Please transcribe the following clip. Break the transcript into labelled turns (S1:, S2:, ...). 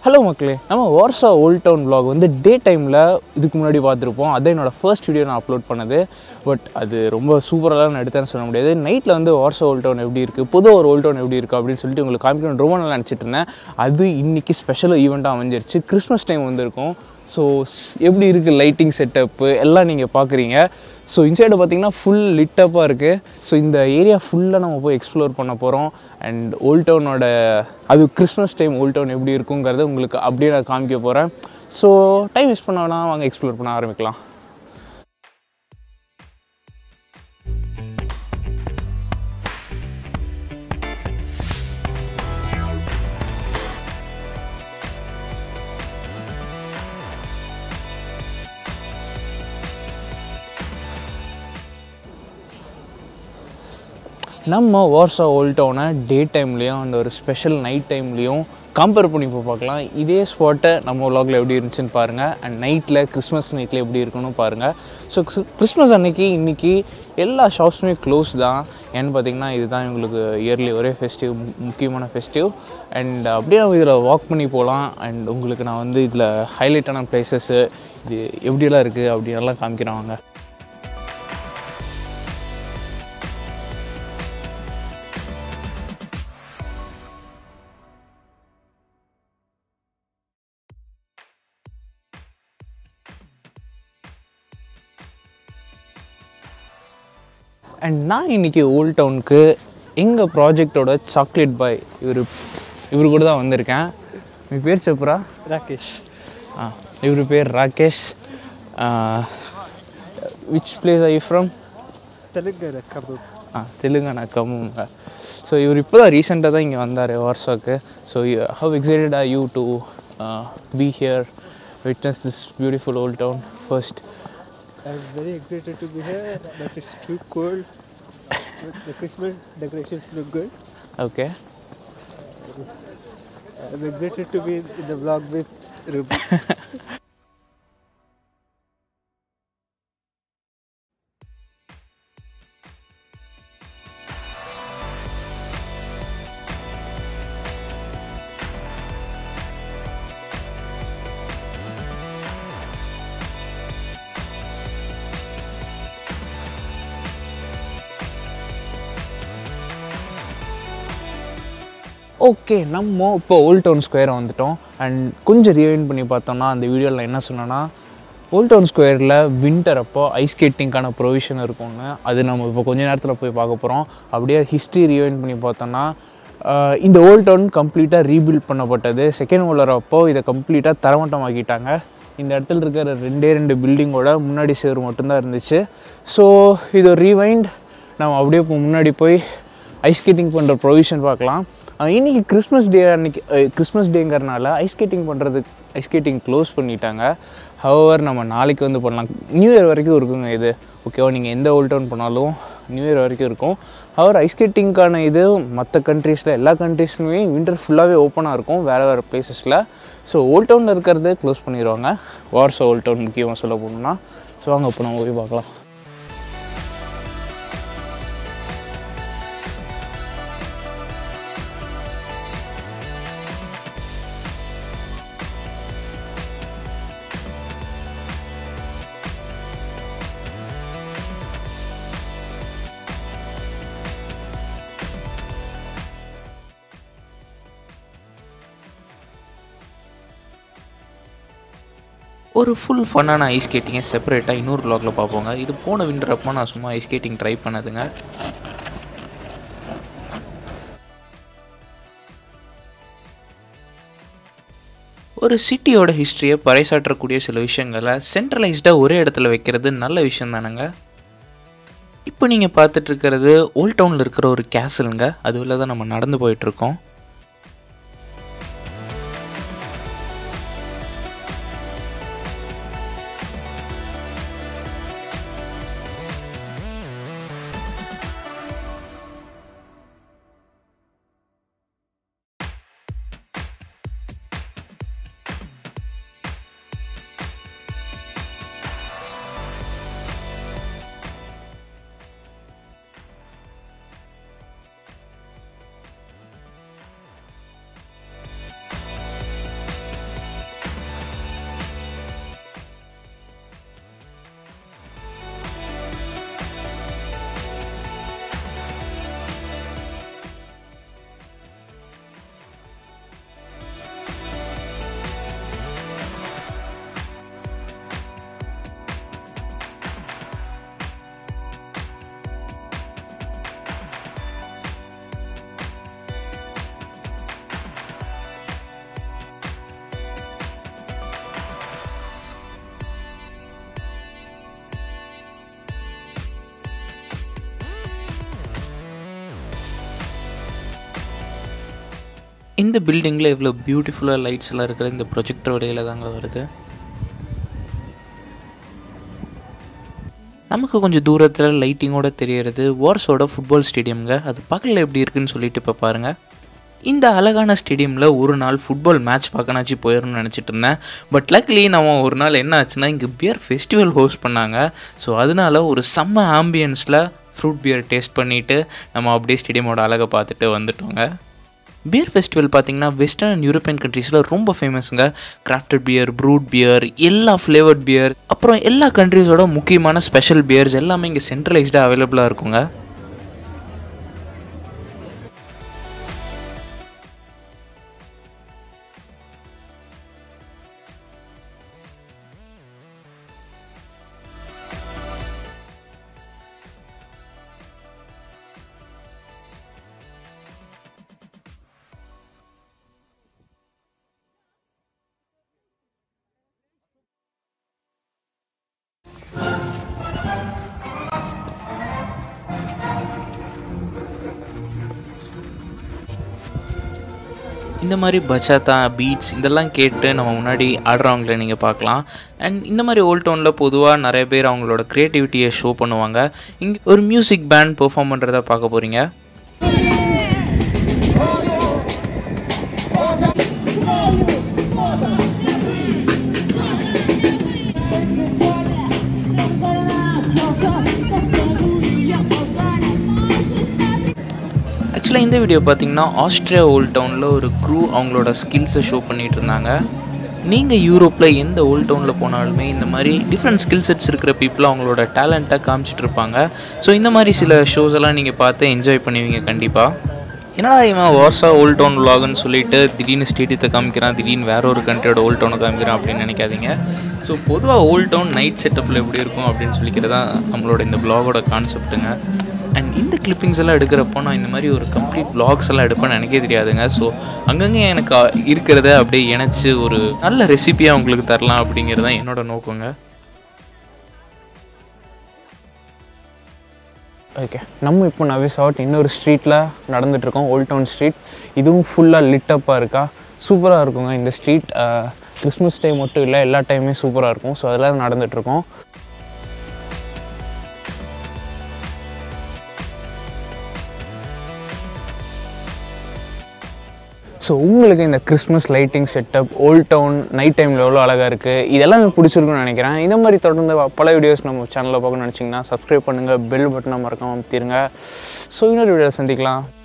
S1: Hello மக்களே நம்ம Warsaw volt down vlog வந்து டே டைமில் இதுக்கு முன்னாடி பார்த்துருப்போம் அதான் என்னோடய ஃபர்ஸ்ட் வீடியோ நான் அப்லோட் பண்ணது பட் அது ரொம்ப சூப்பராக நான் எடுத்தேன்னு சொல்ல முடியாது நைட்டில் வந்து வார்சா ஓல்ட் டவுன் எப்படி இருக்குது பொதுவாக ஒரு ஓல்ட் டவுன் எப்படி இருக்குது அப்படின்னு சொல்லிட்டு உங்களுக்கு காமிக்கணும் ரொம்ப நாள் நினச்சிட்டு இருந்தேன் அது இன்றைக்கி ஸ்பெஷல் ஈவெண்ட்டாக அமைஞ்சிருச்சு கிறிஸ்மஸ் டைம் வந்திருக்கும் ஸோ எப்படி இருக்குது லைட்டிங் செட்டப்பு எல்லாம் நீங்கள் பார்க்குறீங்க ஸோ இன்சைடு பார்த்தீங்கன்னா ஃபுல் லிட்டப்பாக இருக்குது ஸோ இந்த ஏரியா ஃபுல்லாக நம்ம போய் எக்ஸ்ப்ளோர் பண்ண போகிறோம் அண்ட் ஓல்ட் டவுனோட அது கிறிஸ்மஸ் டைம் ஓல்ட் டவுன் எப்படி இருக்குங்கிறத உங்களுக்கு அப்படியே நான் காமிக்க போகிறேன் ஸோ டைம் வேஸ்ட் பண்ண வேணாம் வாங்க எக்ஸ்ப்ளோர் பண்ண ஆரம்பிக்கலாம் நம்ம வார்சா ஓல்ட் டவுனை டே டைம்லேயும் அந்த ஒரு ஸ்பெஷல் நைட் டைம்லேயும் கம்பேர் பண்ணி இப்போ பார்க்கலாம் இதே ஸ்பாட்டை நம்ம vlogல எப்படி இருந்துச்சுன்னு பாருங்கள் அண்ட் நைட்டில் கிறிஸ்மஸ் நைட்டில் எப்படி இருக்குன்னு பாருங்கள் ஸோ கிறிஸ்மஸ் அன்னைக்கு இன்றைக்கி எல்லா ஷாப்ஸுமே க்ளோஸ் தான் ஏன்னு பார்த்தீங்கன்னா இதுதான் எங்களுக்கு இயர்லி ஒரே ஃபெஸ்டிவ் முக்கியமான ஃபெஸ்டிவ் அண்ட் அப்படியே நம்ம இதில் வாக் பண்ணி போகலாம் அண்ட் உங்களுக்கு நான் வந்து இதில் ஹைலைட்டான பிளேசஸ்ஸு இது எப்படியெல்லாம் இருக்குது அப்படின்னெல்லாம் காமிக்கிறேன் வாங்க அண்ட் நான் இன்றைக்கி ஓல்ட் டவுனுக்கு எங்கள் ப்ராஜெக்டோட சாக்லேட் பாய் இவர் இவர் கூட தான் வந்திருக்கேன் మీ பேர் చెప్పురా
S2: రాకేష్
S1: ஆ இவர் பேர் Rakesh which place I from
S2: Telangana Khammam
S1: ஆ தெலுங்கானா கம்முங்க ஸோ இவர் இப்போ தான் ரீசெண்டாக தான் இங்கே வந்தார் வார்ஸாக்கு so how excited are you to be here witness this beautiful old town first
S2: I'm very excited to be here, but it's too cold. But the Christmas decorations look good.
S1: Okay
S2: I'm excited to be in the vlog with Ruby.
S1: Okay நம்ம இப்போ old town square வந்துட்டோம் and கொஞ்சம் rewind பண்ணி பார்த்தோம்னா அந்த வீடியோவில் என்ன சொன்னேன்னா ஓல்ட் டவுன் ஸ்கொயரில் வின்டர் அப்போ ஐஸ் ஸ்கேட்டிங்க்கான ப்ரொவிஷன் இருக்கும்னு அது நம்ம இப்போ கொஞ்ச நேரத்தில் போய் பார்க்க போகிறோம் அப்படியே ஹிஸ்ட்ரி ரீவைண்ட் பண்ணி பார்த்தோம்னா ஆஹ் இந்த ஓல்ட் டவுன் கம்ப்ளீட்டாக ரீபில்ட் பண்ணப்பட்டது செகண்ட் வேர்ல்டர் அப்போ இதை கம்ப்ளீட்டாக தரமட்டமாக்கிட்டாங்க இந்த இடத்துல இருக்கிற ரெண்டே ரெண்டு பில்டிங்கோட முன்னாடி சேர் மட்டும்தான் இருந்துச்சு ஸோ இது ரீவைண்ட் நம்ம அப்படியே இப்போ முன்னாடி போய் ஐஸ் ஸ்கேட்டிங் பண்ணுற ப்ரொவிஷன் பார்க்கலாம் அஹ் இன்னைக்கு கிறிஸ்மஸ் டே அன்னைக்கு கிறிஸ்மஸ் டேங்கிறனால ஐஸ் ஸ்கேட்டிங் பண்ணுறதுக்கு ஐஸ் ஸ்கேட்டிங் க்ளோஸ் பண்ணிட்டாங்க ஹவர் நம்ம நாளைக்கு வந்து பண்ணலாம் நியூ இயர் வரைக்கும் இருக்குங்க இது ஓகேவா நீங்கள் எந்த ஓல்ட் டவுன் பண்ணாலும் நியூ இயர் வரைக்கும் இருக்கும் அவர் ஐஸ் ஸ்கேட்டிங்க்கான இது மற்ற கண்ட்ரீஸில் எல்லா கண்ட்ரீஸ்லையுமே வின்டர் ஃபுல்லாகவே ஓப்பனாக இருக்கும் வேறு வேறு பிளேசஸில் ஸோ ஓல்ட் டவுனில் இருக்கிறது க்ளோஸ் பண்ணிடுவாங்க வார்ஸ் ஓல்ட் டவுன் முக்கியமாக சொல்ல போகணும்னா ஸோ வாங்க இப்போ நம்ம போய் பார்க்கலாம்
S3: ஒரு ஃபுல் ஃபன்னான ஐஸ் ஸ்கேட்டிங்கை செப்பரேட்டாக இன்னொரு vlogல பார்ப்போங்க இது போன விண்டர் அப்போ நான் சும்மா ஐஸ் ஸ்கேட்டிங் ட்ரை பண்ணதுங்க ஒரு சிட்டியோட ஹிஸ்ட்ரியை பறைசாற்றக்கூடிய சில விஷயங்களை சென்ட்ரலைஸ்டாக ஒரே இடத்துல வைக்கிறது நல்ல விஷயம் தானேங்க இப்போ நீங்கள் பார்த்துட்டு இருக்கிறது ஓல்ட் டவுனில் இருக்கிற ஒரு கேசலுங்க அதுவில் தான் நம்ம நடந்து போயிட்டுருக்கோம் இந்த பில்டிங்கில் இவ்வளோ பியூட்டிஃபுல்லாக லைட்ஸ் எல்லாம் இருக்கிற இந்த ப்ரொஜெக்டர் வழியில் தாங்க வருது நமக்கு கொஞ்சம் தூரத்தில் லைட்டிங்கோட தெரியறது வார்ஸோட ஃபுட்பால் ஸ்டேடியம்ங்க அது பக்கத்தில் எப்படி இருக்குன்னு சொல்லிட்டு இப்போ பாருங்கள் இந்த அழகான ஸ்டேடியமில் ஒரு நாள் ஃபுட்பால் மேட்ச் பார்க்கனாச்சு போயிடணும்னு நினச்சிட்டு இருந்தேன் பட் லக்லி நம்ம ஒரு நாள் என்ன ஆச்சுன்னா இங்கே பியர் ஃபெஸ்டிவல் ஹோஸ்ட் பண்ணாங்க ஸோ அதனால ஒரு செம்ம ஆம்பியன்ஸில் ஃப்ரூட் பியர் டேஸ்ட் பண்ணிவிட்டு நம்ம அப்படியே ஸ்டேடியமோட அழகை பார்த்துட்டு வந்துட்டோங்க பியர் ஃபெஸ்டிவல் பார்த்தீங்கன்னா வெஸ்டர்ன் அண்ட் யூரோப்பியன் கண்ட்ரீஸில் ரொம்ப ஃபேமஸுங்க கிராஃப்டட் பியர் ப்ரூட் பியர் எல்லா ஃப்ளேவர்ட் பியர் அப்புறம் எல்லா கண்ட்ரீஸோட முக்கியமான ஸ்பெஷல் பியர்ஸ் எல்லாமே இங்கே சென்ட்ரலைஸ்டாக அவைலபிளாக இருக்குங்க இந்த மாதிரி பச்சாத்தா பீட்ஸ் இதெல்லாம் கேட்டு நம்ம முன்னாடி ஆடுறவங்கள நீங்கள் பார்க்கலாம் அண்ட் இந்த மாதிரி ஓல்ட் டவுனில் பொதுவாக நிறைய பேர் அவங்களோட க்ரியேட்டிவிட்டியை ஷோ பண்ணுவாங்க இங்கே ஒரு மியூசிக் பேண்ட் பெர்ஃபார்ம் பண்ணுறத பார்க்க போகிறீங்க ஆக்சுவலாக இந்த வீடியோ பார்த்தீங்கன்னா ஆஸ்திரியா ஓல்ட் டவுனில் ஒரு க்ரூ அவங்களோட ஸ்கில்ஸை ஷோ பண்ணிட்டு இருந்தாங்க நீங்கள் யூரோப்பில் எந்த ஓல்ட் டவுனில் போனாலுமே இந்த மாதிரி டிஃப்ரெண்ட் ஸ்கில் செட்ஸ் இருக்கிற பீப்புள் அவங்களோட டேலண்ட்டை காமிச்சிட்டு இருப்பாங்க ஸோ இந்த மாதிரி சில ஷோஸ் எல்லாம் நீங்கள் பார்த்து என்ஜாய் பண்ணுவீங்க கண்டிப்பாக என்னடா இவன் வார்ஸா ஓல்ட் டவுன் vlogன்னு சொல்லிட்டு திடீர்னு ஸ்டேடியத்தை காமிக்கிறான் திடீர்னு வேற ஒரு கண்ட்ரியோட ஓல்ட் டவுனை காமிக்கிறான் அப்படின்னு நினைக்காதீங்க ஸோ பொதுவாக ஓல்ட் டவுன் நைட் செட்டப்பில் எப்படி இருக்கும் அப்படின்னு சொல்லிக்கிறது தான் நம்மளோட இந்த vlogோட கான்செப்ட்டுங்க அண்ட் இந்த கிளிப்பிங்ஸ் எல்லாம் எடுக்கிறப்போ நான் இந்த மாதிரி ஒரு கம்ப்ளீட் vlogs எல்லாம் எடுப்பேன்னு எனக்கே தெரியாதுங்க ஸோ அங்கங்கே எனக்கு அ- இருக்கிறத அப்படியே இணைச்சு ஒரு நல்ல ரெசிபியாக உங்களுக்கு தரலாம் அப்படிங்கிறது தான் என்னோட நோக்கங்க
S1: ஓகே நம்ம இப்போ நவி சாட் இன்னொரு ஸ்ட்ரீட்டில் நடந்துட்டுருக்கோம் ஓல்ட் டவுன் ஸ்ட்ரீட் இதுவும் ஃபுல்லாக லிட்டப்பாக இருக்கா சூப்பராக இருக்குங்க இந்த ஸ்ட்ரீட் கிறிஸ்மஸ் டைம் மட்டும் இல்லை எல்லா டைமே சூப்பராக இருக்கும் ஸோ அதெல்லாம் நடந்துட்டுருக்கோம் ஸோ உங்களுக்கு இந்த Christmas lighting setup old town night டைமில் எவ்வளோ அழகாக இருக்குது இதெல்லாம் எனக்கு பிடிச்சிருக்குன்னு நினைக்கிறேன் இந்த மாதிரி தொடர்ந்து பல வீடியோஸ் நம்ம சேனலில் பார்க்கணும்னு நினச்சிங்கன்னா சப்ஸ்கிரைப் பண்ணுங்கள் பெல் பட்டனை மறக்காம அமைத்திருங்க ஸோ இன்னொரு வீடியோ சந்திக்கலாம்